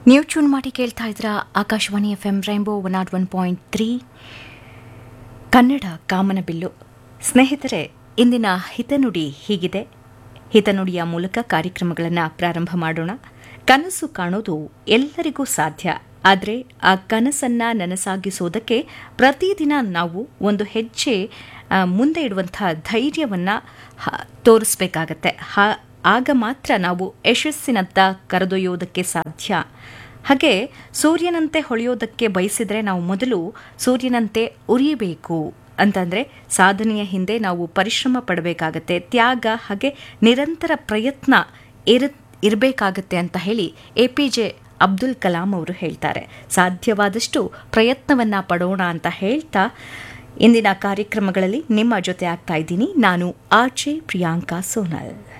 ನೀವು ಚೂನ್ ಮಾಡಿ ಕೇಳ್ತಾ ಇದ್ರ Akashvani F M rainbow one naught one point three Kannada ಕಾಮನಬಿಲ್ಲು ಸ್ನೇಹಿತರೆ ಇಂದಿನ ಹಿತನುಡಿ ಹೀಗಿದೆ ಹಿತನುಡಿಯ ಮೂಲಕ ಕಾರ್ಯಕ್ರಮಗಳನ್ನು ಪ್ರಾರಂಭ ಮಾಡೋಣ ಕನಸು ಕಾಣೋದು ಎಲ್ಲರಿಗೂ ಸಾಧ್ಯ ಆದರೆ ಆ ಕನಸನ್ನ ನನಸಾಗಿಸೋದಕ್ಕೆ ಪ್ರತಿದಿನ ನಾವು ಒಂದು ಹೆಜ್ಜೆ ಆ, ಮುಂದೆ ಇಡುವಂತಹ ಧೈರ್ಯವನ್ನ ಹ- ತೋರಿಸ್ಬೇಕಾಗತ್ತೆ ಹ- ಆಗ ಮಾತ್ರ ನಾವು ಯಶಸ್ಸಿನತ್ತ ಕರೆದೊಯ್ಯೋದಕ್ಕೆ ಸಾಧ್ಯ ಹಾಗೆ ಸೂರ್ಯನಂತೆ ಹೊಳೆಯೋದಕ್ಕೆ ಬಯಸಿದ್ರೆ ನಾವು ಮೊದಲು ಸೂರ್ಯನಂತೆ ಉರಿಯಬೇಕು ಅಂತಂದ್ರೆ ಸಾಧನೆಯ ಹಿಂದೆ ನಾವು ಪರಿಶ್ರಮ ಪಡಬೇಕಾಗತ್ತೆ ತ್ಯಾಗ ಹಾಗೆ ನಿರಂತರ ಪ್ರಯತ್ನ ಇರ ಇರಬೇಕಾಗತ್ತೆ ಅಂತ ಹೇಳಿ A P J Abdul Kalam ಅವರು ಹೇಳ್ತಾರೆ ಸಾಧ್ಯವಾದಷ್ಟು ಪ್ರಯತ್ನವನ್ನ ಪಡೋಣ ಅಂತ ಹೇಳ್ತಾ ಇಂದಿನ ಕಾರ್ಯಕ್ರಮಗಳಲ್ಲಿ ನಿಮ್ಮ ಜೊತೆ ಆಗ್ತಾ ಇದ್ದೀನಿ ನಾನು ಆರ್ಜೆ ಪ್ರಿಯಾಂಕಾ ಸೋನಲ್